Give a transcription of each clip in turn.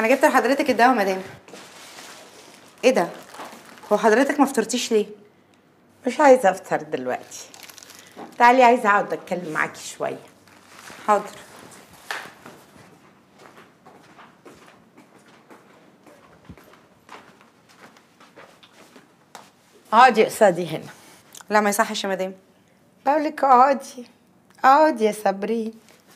انا جبت لحضرتك الدواء مدام ايه ده هو حضرتك ما فطرتيش ليه مش عايزه افطر دلوقتي تعالي عايزه اقعد اتكلم معاكي شويه حاضر اقعدي قصادي هنا لا ما يصحش يا مدام بقول لك اقعدي اقعدي يا صابرين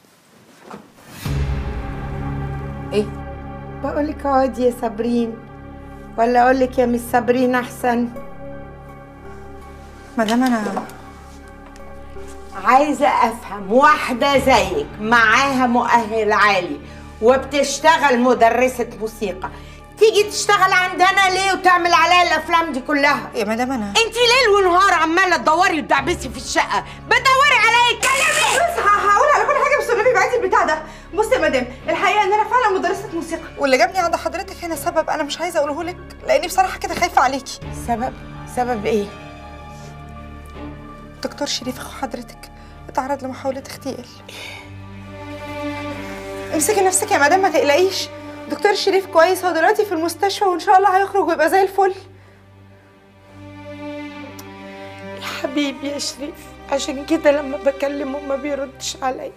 ايه بقول لك اقعدي يا صابرين ولا اقول لك يا مس صابرين احسن مدام انا عايزه افهم واحده زيك معاها مؤهل عالي وبتشتغل مدرسه موسيقى تيجي تشتغل عندنا ليه وتعمل عليها الافلام دي كلها يا مدام انا انت ليل ونهار عماله تدوري وتدعبسي في الشقه بتدوري عليا اتكلمي بس هقول على كل حاجه بس النبي بعتي البتاع ده بصي يا مدام الحقيقه ان انا فعلا مدرسه موسيقى واللي جابني عند حضرتك هنا سبب انا مش عايزه اقوله لك لاني بصراحه كده خايفه عليكي سبب سبب ايه دكتور شريف اخو حضرتك اتعرض لمحاوله اغتيال امسكي نفسك يا مدام ما تقلقيش دكتور شريف كويس هو دلوقتي في المستشفى وان شاء الله هيخرج ويبقى زي الفل يا حبيبي يا شريف عشان كده لما بكلمه ما بيردش عليا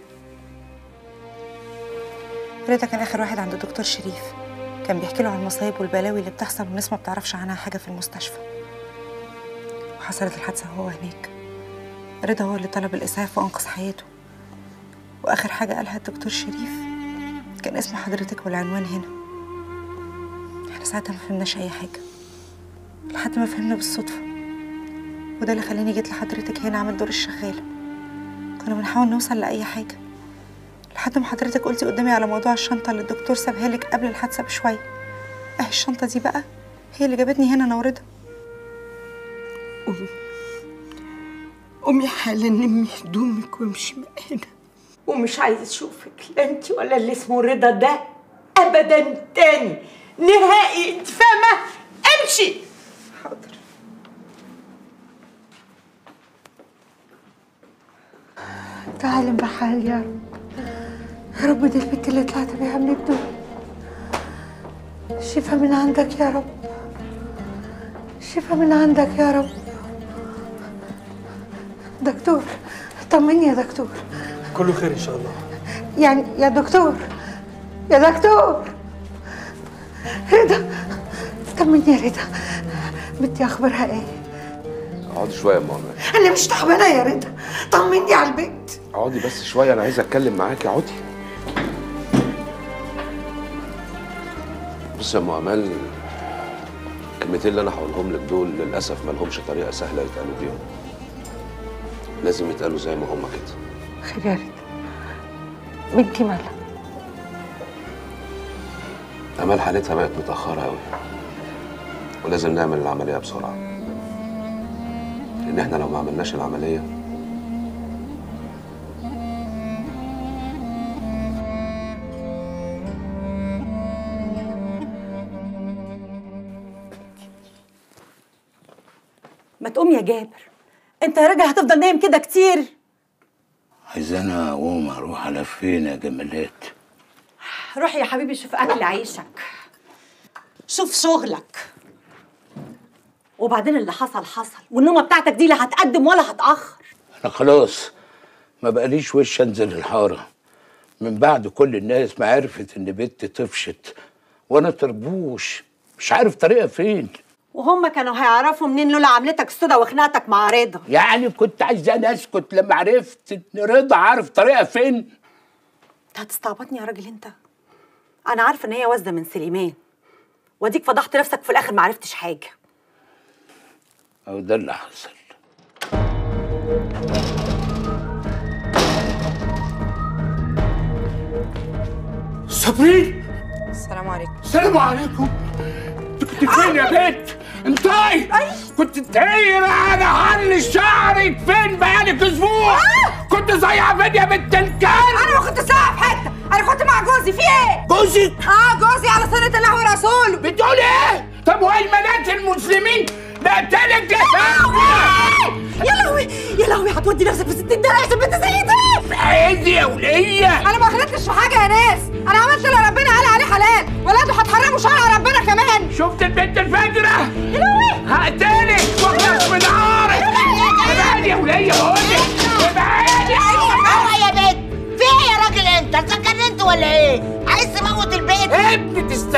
رضا كان اخر واحد عند دكتور شريف كان بيحكي له عن المصايب والبلاوي اللي بتحصل والناس ما بتعرفش عنها حاجه في المستشفى وحصلت الحادثه وهو هناك رضا هو اللي طلب الاسعاف وانقذ حياته واخر حاجه قالها الدكتور شريف كان اسم حضرتك والعنوان هنا احنا ساعتها ما فهمناش اي حاجه لحد ما فهمنا بالصدفه وده اللي خلاني جيت لحضرتك هنا اعمل دور الشغاله كنا بنحاول نوصل لاي حاجه لحد ما حضرتك قلتي قدامي على موضوع الشنطه اللي الدكتور سابها لك قبل الحادثه بشويه اهي الشنطه دي بقى هي اللي جابتني هنا انا ورضا قومي حالا نمي هدومك وامشي من هنا ومش عايزه اشوفك لا انت ولا اللي اسمه رضا ده ابدا تاني نهائي انت فاهمه امشي حاضر تعالي بحال يا رب يا رب دي البنت اللي طلعت بيها من الدنيا شفا من عندك يا رب شفا من عندك يا رب دكتور طمني يا دكتور كله خير ان شاء الله يعني يا دكتور يا دكتور رضا طمني يا رضا بنتي اخبارها ايه اقعدي شويه يا ام عماد انا مش تعبانه يا رضا طمني على البنت اقعدي بس شويه انا عايز اتكلم معاكي اقعدي بص يا ام امال الكلمتين اللي انا هقولهم لك دول للاسف ما لهمش طريقه سهله يتقالوا بيهم لازم يتقالوا زي ما هما كده خير يا رضا بنتي مالها امال حالتها بقت متاخره قوي ولازم نعمل العمليه بسرعه لان احنا لو ما عملناش العمليه ما تقوم يا جابر انت يا راجل هتفضل نايم كده كتير عايز انا اقوم اروح على فين يا جمالات روح يا حبيبي شوف اكل عيشك شوف شغلك وبعدين اللي حصل حصل والنومه بتاعتك دي لا هتقدم ولا هتاخر انا خلاص ما بقاليش وش انزل الحاره من بعد كل الناس ما عرفت ان بنتي طفشت وانا طربوش مش عارف طريقها فين وهم كانوا هيعرفوا منين لولا عملتك السودا وخناقتك مع رضا يعني كنت عايز انا اسكت لما عرفت ان رضا عارف طريقها فين انت هتستعبطني يا راجل انت انا عارفه ان هي واسده من سليمان واديك فضحت نفسك في الاخر ما عرفتش حاجه او ده اللي حصل صابرين السلام عليكم السلام عليكم انت كنت فين يا بنت؟ انتي كنت تايرة على حل شعرك فين بقالك اسبوع؟ كنت زيها فين يا بنت الكلب؟ انا ما كنت ساعه في حته انا كنت مع جوزي في ايه جوزك اه جوزي على سنه الله ورسوله بتقول ايه؟ طب وهي الملاك المسلمين بقتلك يا يا لهوي يا لهوي هتودي نفسك في 60 دقيقه عشان بنت زي دي عادي يا ولية انا ما غلطتش في حاجه يا ناس انا عملت اللي ربنا قال عليه حلال ولاده هتحول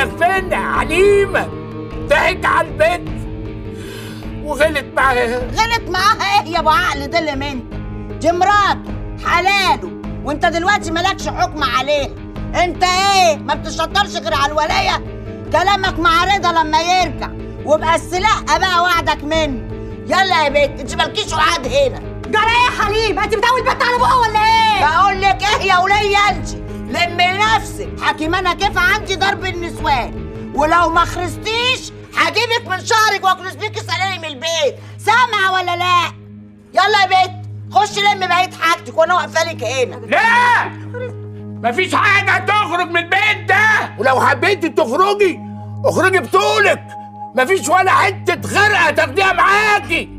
ضحك فين يا عليمة ضحك على البنت وغلط معاها غلط معاها ايه يا ابو عقل ده اللي منت دي مراته حلاله وانت دلوقتي مالكش حكم عليها انت ايه ما بتشطرش غير على الولايه كلامك مع رضا لما يرجع وابقى السلاقه بقى وعدك منه يلا يا بنت انت مالكيش وعد هنا جرى ايه يا حليم انت بتقوي البت على بقها ولا ايه بقول لك ايه يا وليه انت لمي نفسك حكيمانه كيف عندي ضرب النسوان ولو ما خرستيش هجيبك من شهرك واكنس بيكي سلالم البيت سامعه ولا لا يلا يا بنت خش لم بقيه حاجتك وانا واقفه لك هنا لا مفيش حاجة تخرج من البيت ده ولو حبيتي تخرجي اخرجي بطولك مفيش ولا حتة خرقة تاخديها معاكي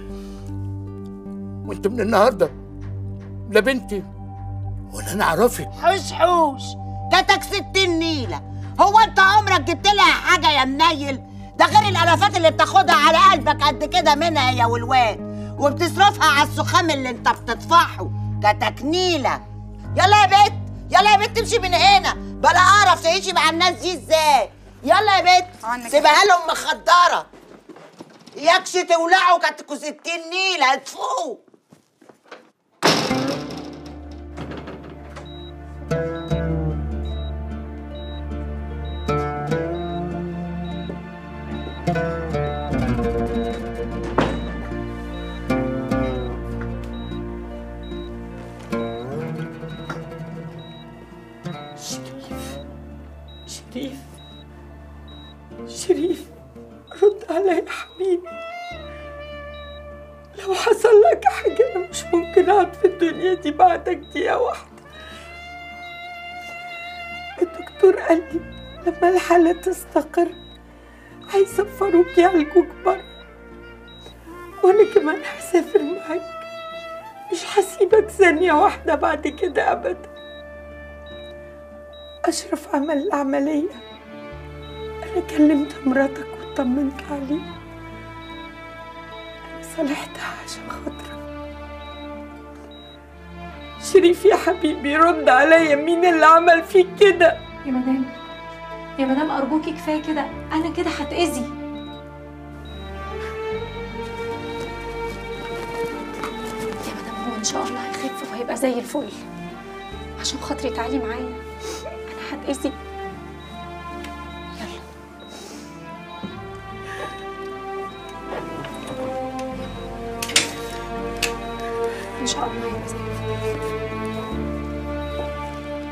وانت من النهاردة لا بنتي ولا انا اعرفك حوش حوش جاتك ستين نيلة هو انت عمرك جبت لها حاجة يا منيل ده غير الالافات اللي بتاخدها على قلبك قد كده منها هي والواد وبتصرفها على السخام اللي انت بتطفحه جاتك نيلة يلا يا بت يلا يا بت امشي من هنا بلا اعرف تعيشي مع الناس دي ازاي يلا يا بت عنك سيبها لهم مخدرة يكش تولعوا كاتكوا ستين نيلة اتفقوا شريف شريف رد عليا يا حبيبي لو حصل لك حاجة أنا مش ممكن أقعد في الدنيا دي بعدك دقيقة واحدة الدكتور قال لي لما الحالة تستقر هيسفروك يعالجوك بره وأنا كمان هسافر معاك مش هسيبك ثانية واحدة بعد كده أبدا أشرف عمل العملية أنا كلمت مراتك وطمنت عليها أنا صالحتها عشان خاطرك شريف يا حبيبي رد عليا مين اللي عمل فيك كده يا مدام يا مدام أرجوكي كفاية كده أنا كده هتأذي يا مدام هو إن شاء الله هيخف وهيبقى زي الفل عشان خاطري تعالي معايا أنا هتأذي يلا إن شاء الله هيبقى زي الفل